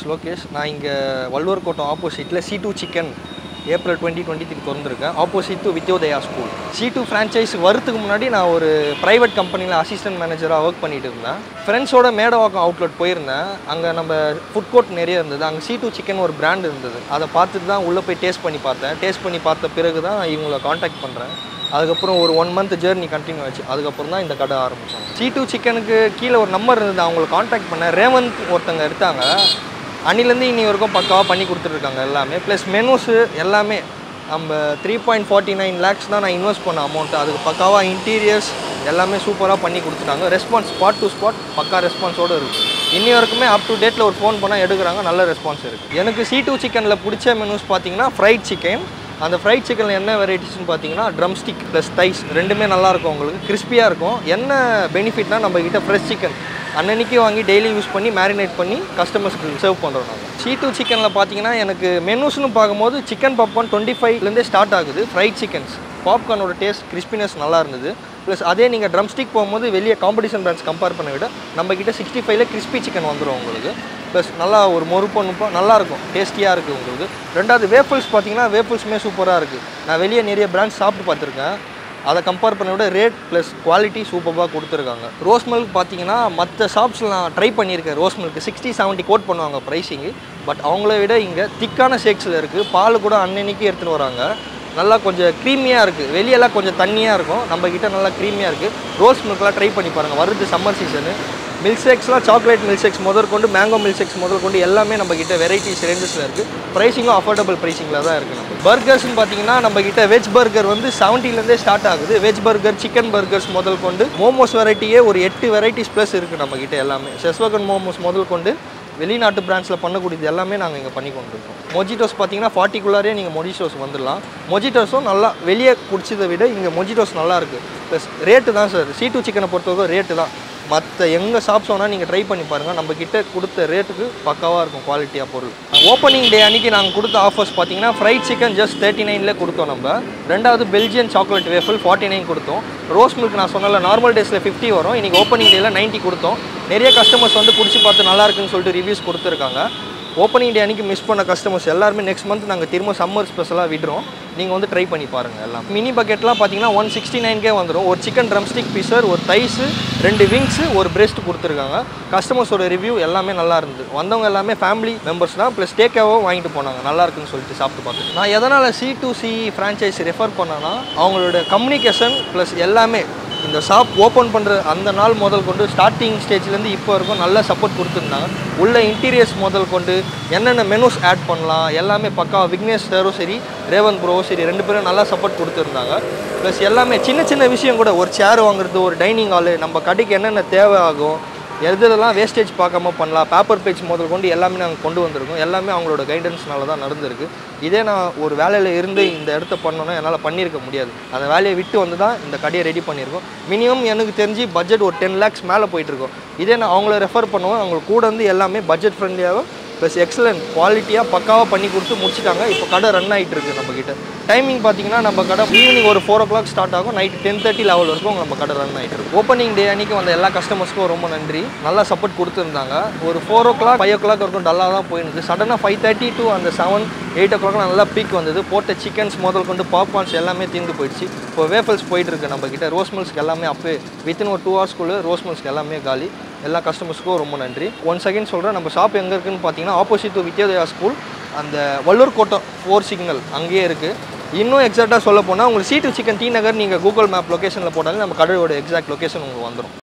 லோகேஷ் நான் இங்கே வள்ளுவர் கோட்டம் ஆப்போசிட்டில் C two chicken April twenty twenty three திறந்துருக்கேன் opposite to Vidyodaya school C two franchise வரதுக்கு முன்னாடி நான் ஒரு ப்ரைவேட் கம்பெனியில் அசிஸ்டன்ட் மேனேஜராக ஒர்க் பண்ணிட்டு இருந்தேன் ஃப்ரெண்ட்ஸோட மேடவாக்கம் அவுட்லெட் போயிருந்தேன் அங்கே நம்ம ஃபுட் கோர்ட் நிறைய இருந்தது அங்கே சி டூ சிக்கன் ஒரு பிராண்ட் இருந்தது அதை பார்த்துட்டு தான் உள்ளே போய் டேஸ்ட் பண்ணி பார்த்தேன் டேஸ்ட் பண்ணி பார்த்த பிறகு தான் இவங்களை காண்டாக்ட் பண்ணுறேன் அதுக்கப்புறம் ஒரு ஒன் மந்த் ஜேர்னி கண்டினியூ ஆச்சு அதுக்கப்புறம் தான் இந்த கடை ஆரம்பித்தோம் சி டூ சிக்கனுக்கு கீழே ஒரு நம்பர் இருந்தது அவங்கள காண்டாக்ட் பண்ணேன் ரேவந்த் ஒருத்தங்க எடுத்தாங்க அன்னிலேருந்து இனி வரைக்கும் பக்காவாக பண்ணி கொடுத்துட்ருக்காங்க எல்லாமே ப்ளஸ் மெனூஸு எல்லாமே நம்ம three point forty nine lakhs தான் நான் இன்வெஸ்ட் பண்ண அமௌண்ட் அதுக்கு பக்காவாக இன்டீரியர்ஸ் எல்லாமே சூப்பராக பண்ணி கொடுத்துட்டாங்க ரெஸ்பான்ஸ் ஸ்பாட் டு ஸ்பாட் பக்கா ரெஸ்பான்ஸோடு இருக்குது இன்னி வரைக்குமே அப் டு டேட்டில் ஒரு ஃபோன் பண்ணால் எடுக்கிறாங்க நல்ல ரெஸ்பான்ஸ் இருக்குது எனக்கு சி டூ சிக்கனில் பிடிச்ச மெனூஸ் பார்த்தீங்கன்னா ஃப்ரைட் சிக்கன் அந்த ஃப்ரைட் சிக்கனில் என்ன வெரைட்டிஸ்னு பார்த்தீங்கன்னா ட்ரம் ஸ்டிக் ப்ளஸ் தைஸ் ரெண்டுமே நல்லா இருக்கும் உங்களுக்கு கிறிஸ்பியாக இருக்கும் என்ன பெனிஃபிட்னா நம்ம கிட்ட ஃப்ரெஷ் சிக்கன் அன்னன்னைக்கு வாங்கி டெய்லி யூஸ் பண்ணி மேரினேட் பண்ணி கஸ்டமர்ஸ்க்கு சர்வ் பண்ணுறோம் நாங்கள் சி டூ சிக்கனில் பார்த்தீங்கன்னா எனக்கு மெனூஸ்னு பார்க்கும்போது சிக்கன் பாப்கார்ன் டுவெண்ட்டி ஃபைவ்லேருந்தே ஸ்டார்ட் ஆகுது ஃப்ரைட் சிக்கன்ஸ் பாப்கார்னோட டேஸ்ட் கிறிஸ்பினஸ் நல்லா இருந்தது ப்ளஸ் அதே நீங்கள் ட்ரம் ஸ்டிக் போகும்போது வெளியே காம்படிஷன் பிராண்ட்ஸ் கம்பேர் பண்ண விட நம்ம கிட்ட சிக்ஸ்டி ஃபைவ்ல கிறிஸ்பி சிக்கன் வந்துடும் உங்களுக்கு ப்ளஸ் நல்லா ஒரு மொறுப்பு நுப்பா நல்லா இருக்கும் டேஸ்டியாக இருக்குது உங்களுக்கு ரெண்டாவது வேஃபிள்ஸ் பார்த்தீங்கன்னா வேஃபிள்ஸுமே சூப்பராக இருக்குது நான் வெளியே நிறைய பிராண்ட்ஸ் சாப்பிட்டு பார்த்துருக்கேன் அதை கம்பேர் பண்ண விட ரேட் ப்ளஸ் குவாலிட்டி சூப்பராக கொடுத்துருக்காங்க ரோஸ் மில்க் பார்த்தீங்கன்னா மற்ற ஷாப்ஸில் நான் ட்ரை பண்ணியிருக்கேன் rose milk sixty seventy quote பண்ணுவாங்க ப்ரைஸிங்கு பட் அவங்கள விட இங்கே திக்கான ஷேக்ஸில் இருக்குது பால் கூட அன்னன்னைக்கு எடுத்துகிட்டு வராங்க நல்லா கொஞ்சம் க்ரீமியாக இருக்குது வெளியெல்லாம் கொஞ்சம் தண்ணியாக இருக்கும் நம்ம கிட்ட நல்லா க்ரீமியாக இருக்குது ரோஸ் மில்க்லாம் ட்ரை பண்ணி பாருங்கள் வருது சம்மர் சீசனு மில்க் ஷேக்ஸ்லாம் சாக்லேட் மில்க் ஷேக்ஸ் முதல் கொண்டு மேங்கோ மில்க் ஷேக்ஸ் முதல் கொண்டு எல்லாமே நம்ம கிட்ட வெரைட்டிஸ் ரேஞ்சஸில் இருக்குது ப்ரைஸிங்கும் அஃபோர்டபுள் ப்ரைஸிங்கில் தான் இருக்குது நம்ம பர்கர்ஸ்னு பார்த்தீங்கன்னா நம்ம கிட்ட வெஜ் பர்கர் வந்து செவன்ட்டிலேருந்தே ஸ்டார்ட் ஆகுது வெஜ் பர்கர் சிக்கன் பர்கர்ஸ் முதல் கொண்டு மோமோஸ் வெரைட்டியே ஒரு எட்டு வெரைட்டிஸ் ப்ளஸ் இருக்குது நம்ம கிட்ட எல்லாமே செஸ்வகன் மோமோஸ் முதல் கொண்டு வெளிநாட்டு பிராண்ட்ஸில் பண்ணக்கூடியது எல்லாமே நாங்கள் இங்கே பண்ணி கொண்டிருக்கோம் மொஜிட்டோஸ் பார்த்தீங்கன்னா ஃபார்ட்டிக்குள்ளாரே நீங்கள் மொஜிட்டோஸ் வந்துடலாம் மொஜிட்டோஸும் நல்லா வெளியே குடிச்சதை விட இங்கே மொஜிட்டோஸ் நல்லா இருக்குது ப்ளஸ் ரேட்டு தான் சார் சி டூ சிக்கனை பொறுத்தவரைக்கும் ரேட்டு தான் மற்ற எங்கள் ஷாப்ஸ் வேணால் நீங்கள் ட்ரை பண்ணி பாருங்கள் நம்ம கிட்ட கொடுத்த ரேட்டுக்கு பக்காவாக இருக்கும் குவாலிட்டியாக பொருள் ஓப்பனிங் டே அன்னைக்கு நாங்கள் கொடுத்த ஆஃபர்ஸ் பார்த்தீங்கன்னா ஃப்ரைட் சிக்கன் ஜஸ்ட் தேர்ட்டி நைனில் கொடுத்தோம் நம்ம ரெண்டாவது Belgian chocolate waffle forty nine கொடுத்தோம் ரோஸ் மில்க் நான் சொன்னல நார்மல் டேஸில் ஃபிஃப்டி வரும் இன்றைக்கி ஓப்பனிங் டேயில் 90 கொடுத்தோம் நிறைய கஸ்டமர்ஸ் வந்து பிடிச்சி பார்த்து நல்லா இருக்குன்னு சொல்லிட்டு ரிவ்யூஸ் கொடுத்துருக்காங்க ஓப்பனிங் டே அன்னைக்கு மிஸ் பண்ண கஸ்டமர்ஸ் எல்லாருமே நெக்ஸ்ட் மந்த் நாங்கள் திரும்ப சம்மர் ஸ்பெஷலாக விடுறோம் நீங்கள் வந்து ட்ரை பண்ணி பாருங்கள் எல்லாம் மினி பக்கெட்லாம் பார்த்தீங்கன்னா ஒன் சிக்ஸ்டி நைன்கே வந்துடும் ஒரு சிக்கன் ட்ரம் ஸ்டிக் பீஸர் ஒரு தைஸு ரெண்டு விங்ஸு ஒரு பிரெஸ்ட் கொடுத்துருக்காங்க கஸ்டமர்ஸோட ரிவ்யூ எல்லாமே நல்லா இருந்தது வந்தவங்க எல்லாமே ஃபேமிலி மெம்பர்ஸ் தான் ப்ளஸ் டேக்காவும் வாங்கிட்டு போனாங்க நல்லா இருக்குன்னு சொல்லிட்டு சாப்பிட்டு பார்த்து நான் எதனால் C two C franchise refer பண்ணேன்னா அவங்களோட கம்யூனிகேஷன் ப்ளஸ் எல்லாமே இந்த ஷாப் ஓப்பன் பண்ணுற அந்த நாள் முதல் கொண்டு ஸ்டார்டிங் ஸ்டேஜ்லேருந்து இப்போ வரைக்கும் நல்ல சப்போர்ட் கொடுத்துருந்தாங்க உள்ள இன்டீரியர்ஸ் முதல் கொண்டு என்னென்ன மெனூஸ் ஆட் பண்ணலாம் எல்லாமே பக்கா விக்னேஷ் சாரும் சரி ரேவந்த் ப்ரோ சரி ரெண்டு பேரும் நல்லா சப்போர்ட் கொடுத்துருந்தாங்க ப்ளஸ் எல்லாமே சின்ன சின்ன விஷயம் கூட ஒரு சேர் வாங்குறது ஒரு டைனிங் ஹாலு நம்ம கடைக்கு என்னென்ன தேவை ஆகும் எதுலலாம் வேஸ்டேஜ் பார்க்காம பண்ணலாம் பேப்பர் பேஜ் முதல் கொண்டு எல்லாமே நாங்கள் கொண்டு வந்திருக்கோம் எல்லாமே அவங்களோட கைடன்ஸ்னால தான் நடந்திருக்கு இதே நான் ஒரு வேலையில் இருந்து இந்த இடத்த பண்ணோன்னா என்னால் பண்ணியிருக்க முடியாது அந்த வேலையை விட்டு வந்து தான் இந்த கடையை ரெடி பண்ணியிருக்கோம் மினிமம் எனக்கு தெரிஞ்சு பட்ஜெட் ஒரு டென் லேக்ஸ் மேலே போயிட்டுருக்கோம் இதே நான் அவங்கள ரெஃபர் பண்ணுவேன் அவங்க கூட வந்து எல்லாமே பட்ஜெட் ஃப்ரெண்ட்லியாகவும் ப்ளஸ் எக்ஸலண்ட் குவாலிட்டியாக பக்காவாக பண்ணி கொடுத்து முடிச்சிட்டாங்க இப்போ கடை ரன் ஆகிட்டு இருக்கு நம்ம கிட்ட டைமிங் பார்த்தீங்கன்னா நம்ம கடை ஈவினிங் ஒரு ஃபோர் ஓ கிளாக் ஸ்டார்ட் ஆகும் நைட் டென் தேர்ட்டி லெவல் வரைக்கும் நம்ம கடை ரன் ஆகிட்டு இருக்கு ஓப்பனிங் டே அன்னைக்கு வந்த எல்லா கஸ்டமர்ஸ்க்கும் ரொம்ப நன்றி நல்லா சப்போர்ட் கொடுத்துருந்தாங்க ஒரு four o'clock five o'clock வரைக்கும் டல்லாக தான் போயிருந்தது சடனாக ஃபைவ் தேர்ட்டி டு அந்த செவன் எயிட் ஓ கிளாக் நல்லா பீக் வந்தது போட்ட சிக்கன்ஸ் முதல் கொண்டு பாப்கார்ன்ஸ் எல்லாமே தீர்ந்து போயிடுச்சு இப்போ வேஃபல்ஸ் போயிட்டு இருக்கு நம்ம கிட்ட ரோஸ் மில்ஸ்க்கு எல்லாமே அப்பே வித்தின் ஒரு டூ ஹவர்ஸ்க்குள்ளே ரோஸ் மில்ஸ்க்கு எல்லாமே காலி எல்லா கஸ்டமர்ஸ்க்கும் ரொம்ப நன்றி ஒன் செகண்ட் சொல்கிறேன் நம்ம ஷாப் எங்கே இருக்குன்னு பார்த்தீங்கன்னா ஆப்போசிட் டு வித்யோதயா ஸ்கூல் அந்த வள்ளூர் கோட்டம் ஃபோர் சிக்னல் அங்கேயே இருக்குது இன்னும் எக்ஸாக்டாக சொல்ல போனால் உங்களுக்கு சீட்டு சிக்கன் டி நகர் நீங்கள் கூகுள் மேப் லொக்கேஷனில் போட்டாலே நம்ம கடையோட எக்ஸாக்ட் லொக்கேஷன் உங்களுக்கு வந்துடும்